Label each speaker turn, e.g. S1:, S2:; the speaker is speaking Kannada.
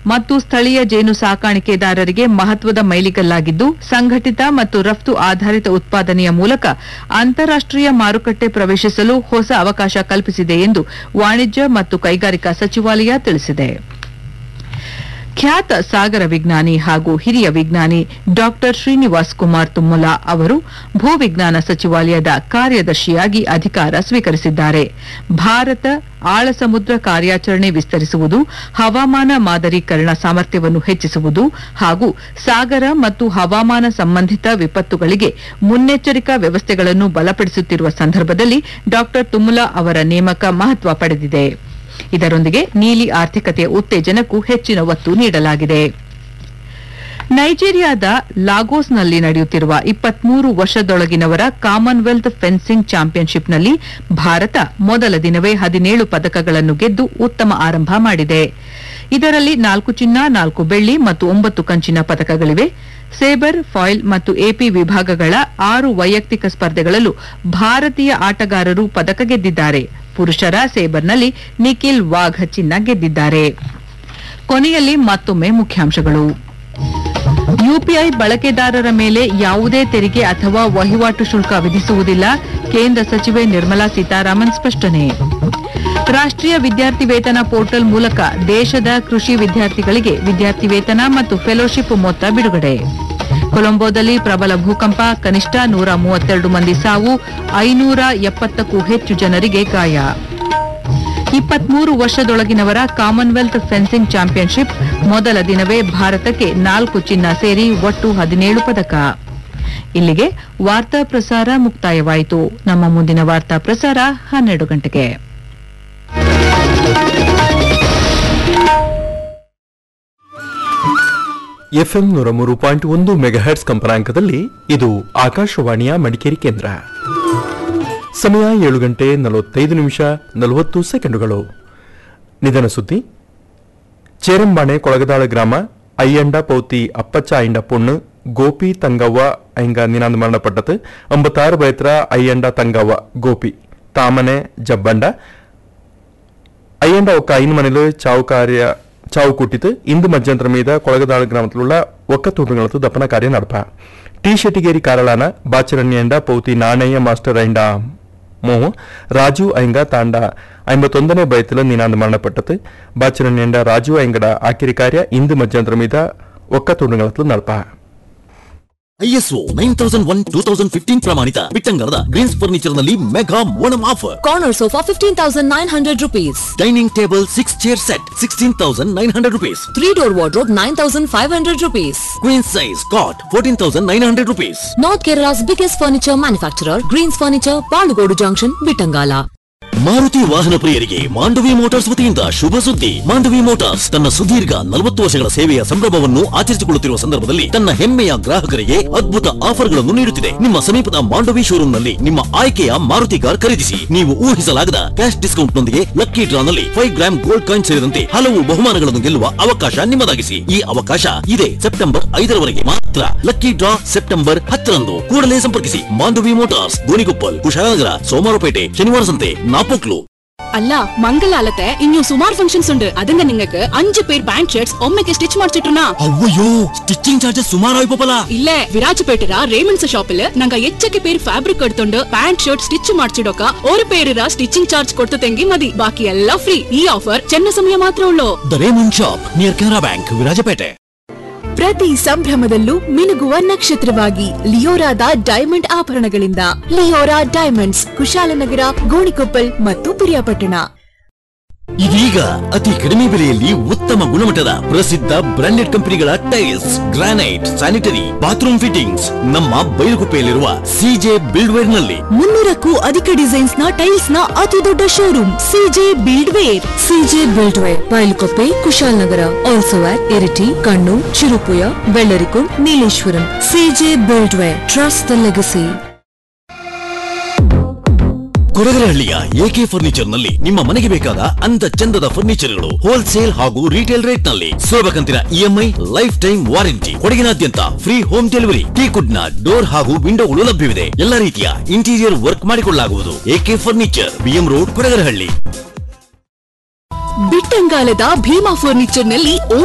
S1: ಮತ್ತು ಸ್ಥಳೀಯ ಜೇನು ಸಾಕಾಣಿಕೆದಾರರಿಗೆ ಮಹತ್ವದ ಮೈಲಿಗಲ್ಲಾಗಿದ್ದು ಸಂಘಟಿತ ಮತ್ತು ರಫ್ತು ಆಧಾರಿತ ಉತ್ಪಾದನೆಯ ಮೂಲಕ ಅಂತಾರಾಷ್ಟೀಯ ಮಾರುಕಟ್ಟೆ ಪ್ರವೇಶಿಸಲು ಹೊಸ ಅವಕಾಶ ಕಲ್ಪಿಸಿದೆ ಎಂದು ವಾಣಿಜ್ಯ ಮತ್ತು ಕೈಗಾರಿಕಾ ಸಚಿವಾಲಯ ತಿಳಿಸಿದೆ ಖ್ಯಾತ ಸಾಗರ ವಿಜ್ಞಾನಿ ಹಾಗೂ ಹಿರಿಯ ವಿಜ್ಞಾನಿ ಡಾಕ್ಟರ್ ಶ್ರೀನಿವಾಸ್ ಕುಮಾರ್ ತುಮ್ಮಲ ಅವರು ಭೂವಿಜ್ಞಾನ ಸಚಿವಾಲಯದ ಕಾರ್ಯದರ್ಶಿಯಾಗಿ ಅಧಿಕಾರ ಸ್ವೀಕರಿಸಿದ್ದಾರೆ ಭಾರತ ಆಳ ಸಮುದ್ರ ಕಾರ್ಯಾಚರಣೆ ವಿಸ್ತರಿಸುವುದು ಹವಾಮಾನ ಮಾದರೀಕರಣ ಸಾಮರ್ಥ್ಯವನ್ನು ಹೆಚ್ಚಿಸುವುದು ಹಾಗೂ ಸಾಗರ ಮತ್ತು ಹವಾಮಾನ ಸಂಬಂಧಿತ ವಿಪತ್ತುಗಳಿಗೆ ಮುನ್ನೆಚ್ಚರಿಕಾ ವ್ಯವಸ್ಥೆಗಳನ್ನು ಬಲಪಡಿಸುತ್ತಿರುವ ಸಂದರ್ಭದಲ್ಲಿ ಡಾಕ್ಟರ್ ತುಮ್ಮಲ ಅವರ ನೇಮಕ ಮಹತ್ವ ಪಡೆದಿದೆ ಇದರೊಂದಿಗೆ ನೀಲಿ ಆರ್ಥಿಕತೆಯ ಉತ್ತೇಜನಕ್ಕೂ ಹೆಚ್ಚಿನ ಒತ್ತು ನೀಡಲಾಗಿದೆ ನೈಜೀರಿಯಾದ ಲಾಗೋಸ್ನಲ್ಲಿ ನಡೆಯುತ್ತಿರುವ ಇಪ್ಪತ್ಮೂರು ವರ್ಷದೊಳಗಿನವರ ಕಾಮನ್ವೆಲ್ತ್ ಫೆನ್ಸಿಂಗ್ ಚಾಂಪಿಯನ್ಶಿಪ್ನಲ್ಲಿ ಭಾರತ ಮೊದಲ ದಿನವೇ ಹದಿನೇಳು ಪದಕಗಳನ್ನು ಗೆದ್ದು ಉತ್ತಮ ಆರಂಭ ಮಾಡಿದೆ ಇದರಲ್ಲಿ ನಾಲ್ಕು ಚಿನ್ನ ನಾಲ್ಕು ಬೆಳ್ಳಿ ಮತ್ತು ಒಂಬತ್ತು ಕಂಚಿನ ಪದಕಗಳಿವೆ ಸೇಬರ್ ಫಾಯಿಲ್ ಮತ್ತು ಎಪಿ ವಿಭಾಗಗಳ ಆರು ವೈಯಕ್ತಿಕ ಸ್ಪರ್ಧೆಗಳಲ್ಲೂ ಭಾರತೀಯ ಆಟಗಾರರು ಪದಕ ಗೆದ್ದಿದ್ದಾರೆ ಪುರುಷರ ಸೇಬರ್ನಲ್ಲಿ ನಿಖಿಲ್ ವಾಘ್ ಚಿನ್ನ ಗೆದ್ದಿದ್ದಾರೆ ಕೊನೆಯಲ್ಲಿ ಮತ್ತೊಮ್ಮೆ ಮುಖ್ಯಾಂಶಗಳು ಯುಪಿಐ ಬಳಕೆದಾರರ ಮೇಲೆ ಯಾವುದೇ ತೆರಿಗೆ ಅಥವಾ ವಹಿವಾಟು ಶುಲ್ಕ ವಿಧಿಸುವುದಿಲ್ಲ ಕೇಂದ್ರ ಸಚಿವೆ ನಿರ್ಮಲಾ ಸೀತಾರಾಮನ್ ಸ್ಪಷ್ಟನೆ ರಾಷ್ಟ್ರೀಯ ವಿದ್ಯಾರ್ಥಿ ವೇತನ ಪೋರ್ಟಲ್ ಮೂಲಕ ದೇಶದ ಕೃಷಿ ವಿದ್ಯಾರ್ಥಿಗಳಿಗೆ ವಿದ್ಯಾರ್ಥಿ ವೇತನ ಮತ್ತು ಫೆಲೋಶಿಪ್ ಮೊತ್ತ ಬಿಡುಗಡೆ ಕೊಲಂಬೋದಲ್ಲಿ ಪ್ರಬಲ ಭೂಕಂಪ ಕನಿಷ್ಠ ನೂರ ಮೂವತ್ತೆರಡು ಮಂದಿ ಸಾವು ಐನೂರ ಎಪ್ಪತ್ತಕ್ಕೂ ಹೆಚ್ಚು ಜನರಿಗೆ ಗಾಯ ಇಪ್ಪತ್ಮೂರು ವರ್ಷದೊಳಗಿನವರ ಕಾಮನ್ವೆಲ್ತ್ ಫೆನ್ಸಿಂಗ್ ಚಾಂಪಿಯನ್ಶಿಪ್ ಮೊದಲ ದಿನವೇ ಭಾರತಕ್ಕೆ ನಾಲ್ಕು ಚಿನ್ನ ಸೇರಿ ಒಟ್ಟು ಹದಿನೇಳು ಪದಕ ಇಲ್ಲಿಗೆ ವಾರ್ತಾ ಪ್ರಸಾರ ಮುಕ್ತಾಯವಾಯಿತು ನಮ್ಮ ಮುಂದಿನ ವಾರ್ತಾ ಪ್ರಸಾರ ಹನ್ನೆರಡು ಗಂಟೆಗೆ
S2: ಎಫ್ಎಂ ನೂರ ಮೂರು ಪಾಯಿಂಟ್ ಒಂದು ಮೆಗಾಹೆಟ್ಸ್ ಕಂಪನಾಂಕದಲ್ಲಿ ಇದು ಆಕಾಶವಾಣಿಯ ಮಡಿಕೇರಿ ಕೇಂದ್ರ ಸಮಯ ಏಳು ಗಂಟೆ ನಲವತ್ತೈದು ನಿಮಿಷ ನಲವತ್ತು ಸೆಕೆಂಡುಗಳು ನಿಧನ ಸುದ್ದಿ ಚೇರಂಬಾಣೆ ಕೊಳಗದಾಳ ಗ್ರಾಮ ಅಯ್ಯಂಡ ಪೌತಿ ಅಪ್ಪಚ್ಚ ಐಂಡ பொண்ணு கோபி தங்கವ್ವ ஐங்க நினாந்து மரணப்பட்டது ஐம்பத்தாறு பயத்திர ஐயண்ட தங்கವ್ವ ಗೋಪಿ ತಾಮನೆ ಜಬ್ಬಂಡ అయ్యండ ఒక ఐదు మనలో చావు కార్య చావు కుట్టితు ఇందు మధ్యంతరం మీద కొలగదాళ గ్రామത്തിലുള്ള ఒక్కతూటుಗಳತ್ತು ದಪ್ಪನ ಕಾರ್ಯ ನಡಪ ಟಿ ಶೆಟ್ಟಿಗೇರಿ ಕಾರಳಾನ ಬಾಚರಣ್ಯಂಡ ಪೌತಿ ನಾಣಯ್ಯ ಮಾಸ್ಟರ್ ಐಂಡ ಮೋಹು ರಾಜು ಐಂಗ ತಾಂಡ ಐಂಬತ್ತೊಂದನೇ ಬಯತಿಲ ನಿನಾಂದ ಮರಣಪಟ್ಟತು ಬಾಚರಣ್ಯಂಡ ರಾಜು ಐಂಗಡ ಆಕಿರಿ ಕಾರ್ಯ ಇಂದು ಮಧ್ಯಂತರ మీద ಒಕ್ಕತೂಡುಗಳತ್ತು ನಡಪ
S3: ISO nine thousand one two thousand fifteen ಪ್ರಮಾಣಿತ ಬಿಟ್ಟಂಗರದ ಗ್ರೀನ್ಸ್ ಫರ್ನಿಚರ್ ನಲ್ಲಿ mega Onam offer
S4: Corner sofa 15,900 rupees.
S3: Dining table six chair set sixteen thousand nine hundred rupees
S4: Three door wardrobe 9,500 rupees.
S3: Queen size cot fourteen thousand nine hundred rupees
S4: North Kerala's biggest furniture manufacturer, Greens Furniture, Palugodu Junction, Bitangala.
S3: Maruti ವಾಹನ ಪ್ರಿಯರಿಗೆ ಮಾಂಡವಿ ಮೋಟಾರ್ಸ್ ವತಿಯಿಂದ ಶುಭ ಸುದ್ದಿ ಮಾಂಡವಿ ಮೋಟಾರ್ಸ್ ತನ್ನ ಸುದೀರ್ಘ ನಲವತ್ತು ವರ್ಷಗಳ ಸೇವೆಯ ಸಂಭ್ರಮವನ್ನು ಆಚರಿಸಿಕೊಳ್ಳುತ್ತಿರುವ ಸಂದರ್ಭದಲ್ಲಿ ತನ್ನ ಹೆಮ್ಮೆಯ ಗ್ರಾಹಕರಿಗೆ ಅದ್ಭುತ ಆಫರ್ಗಳನ್ನು ನೀಡುತ್ತಿದೆ ನಿಮ್ಮ ಸಮೀಪದ ಮಾಂಡವಿ ಶೋರೂಮ್ನಲ್ಲಿ ನಿಮ್ಮ ಆಯ್ಕೆಯ ಮಾರುತಿ ಕಾರ್ ಖರೀದಿಸಿ ನೀವು ಊಹಿಸಲಾಗದ ಕ್ಯಾಶ್ ಡಿಸ್ಕೌಂಟ್ ನೊಂದಿಗೆ ಲಕ್ಕಿ ಡ್ರಾ ನಲ್ಲಿ ಫೈವ್ ಗ್ರಾಮ್ ಗೋಲ್ಡ್ ಕಾಯಿನ್ ಸೇರಿದಂತೆ ಹಲವು ಬಹುಮಾನಗಳನ್ನು ಗೆಲ್ಲುವ ಅವಕಾಶ ನಿಮ್ಮದಾಗಿಸಿ ಈ ಅವಕಾಶ ಇದೆ ಸೆಪ್ಟೆಂಬರ್ ಐದರವರೆಗೆ ಮಾತ್ರ ಲಕ್ಕಿ ಡ್ರಾ ಸೆಪ್ಟೆಂಬರ್ ಹತ್ತರಂದು ಕೂಡಲೇ ಸಂಪರ್ಕಿಸಿ ಮಾಂಡವಿ ಮೋಟಾರ್ಸ್ ಗೋಣಿಕೊಪ್ಪಲ್ ಕುಶಾಲನಗರ ಸೋಮವಾರಪೇಟೆ ಶನಿವಾರ ಸಂತೆ നാപ്പോക്ലു
S5: അല്ല മംഗലാലത്തെ ഇനിയും സുമാർ ഫംഗ്ഷൻസ് ഉണ്ട് അതിന്റെ നിങ്ങൾക്ക് അഞ്ച് പേർ പാന്റ് ഷർട്ട്സ് ഒമ്മയ്ക്ക് സ്റ്റിച്ച് ಮಾಡಿಸಿಟ್ರುನಾ
S3: ಅವ್ವಯ್ಯೋ ಸ್ಟಿಚಿಂಗ್ ಚಾರ್ಜಸ್ ಸುಮಾರು ಆಯ್ಪಲ್ಲ
S5: ಇಲ್ಲೇ ವಿರಾಜಪೇಟೆರ ರೇಮಂಡ್ಸ್ ಷಾಪಿಲ್ ನಂಗ ಎಚ್ಚಕ್ಕೆ പേര് ಫ್ಯಾಬ್ರಿಕ್ എടുത്തോണ്ട് ಪ್ಯಾಂಟ್ ಶರ್ಟ್ ಸ್ಟಿಚ್ ಮಾಡಿಸಿಡೋಕ ഒരു പേരിರ ಸ್ಟಿಚಿಂಗ್ ಚಾರ್ಜ್ ಕೊಡ್ತು ತೆಂಗಿ ಮದಿ ಬಾಕಿ ಎಲ್ಲ ಫ್ರೀ ಈ ಆಫರ್ ಚೆನ್ನ ಸಮಯ ಮಾತ್ರ ಉಳ್ಳೋ
S3: the Raymond shop near Canara bank Virajpet
S6: ಪ್ರತಿ ಸಂಭ್ರಮದಲ್ಲೂ ಮಿನುಗುವ ನಕ್ಷತ್ರವಾಗಿ ಲಿಯೋರಾದ ಡೈಮಂಡ್ ಆಭರಣಗಳಿಂದ ಲಿಯೋರಾ ಡೈಮಂಡ್ಸ್ ಕುಶಾಲನಗರ ಗೋಣಿಕೊಪ್ಪಲ್ ಮತ್ತು ಪಿರಿಯಾಪಟ್ಟಣ
S3: ಇದೀಗ ಅತಿ ಕಡಿಮೆ ಬೆಲೆಯಲ್ಲಿ ಉತ್ತಮ ಗುಣಮಟ್ಟದ ಪ್ರಸಿದ್ಧ ಬ್ರಾಂಡೆಡ್ ಕಂಪನಿಗಳ tiles granite sanitary bathroom fittings ನಮ್ಮ ಬೈಲುಗುಪ್ಪೆಯಲ್ಲಿರುವ ಸಿಜೆ ಬಿಲ್ಡ್ವೇರ್ ನಲ್ಲಿ
S6: ಮುನ್ನೂರಕ್ಕೂ ಅಧಿಕ ಡಿಸೈನ್ಸ್ ನ ಟೈಲ್ಸ್ ನ ಅತಿ ದೊಡ್ಡ showroom CJ buildware
S4: CJ buildware Bylakuppe Kushalnagar also at Iritty Kannur Cherupuzha Vellarikund Nileshwaram CJ buildware trust the legacy
S3: ಕೊಡಗರಹಳ್ಳಿಯ ಎಕೆ ಫರ್ನಿಚರ್ ನಲ್ಲಿ ನಿಮ್ಮ ಮನೆಗೆ ಬೇಕಾದ ಅಂದ ಚಂದದ ಫರ್ನಿಚರ್ಗಳು ಹೋಲ್ಸೇಲ್ ಹಾಗೂ ರಿಟೇಲ್ ರೇಟ್ ನಲ್ಲಿ ಸುಲಭ ಕಂತಿನ ಇಎಂಐ ಲೈಫ್ ಟೈಮ್ ವಾರಂಟಿ ಕೊಡಗಿನಾದ್ಯಂತ ಫ್ರೀ ಹೋಮ್ ಡೆಲಿವರಿ ಟೀಕುಡ್ ನ ಡೋರ್ ಹಾಗೂ ವಿಂಡೋಗಳು ಲಭ್ಯವಿದೆ ಎಲ್ಲ ರೀತಿಯ ಇಂಟೀರಿಯರ್ ವರ್ಕ್ ಮಾಡಿಕೊಳ್ಳಲಾಗುವುದು AK furniture BM road Kodagarahalli
S5: ಬಿಟ್ಟಂಗಾಲದ ಭೀಮಾ ಫರ್ನಿಚರ್ ನಲ್ಲಿ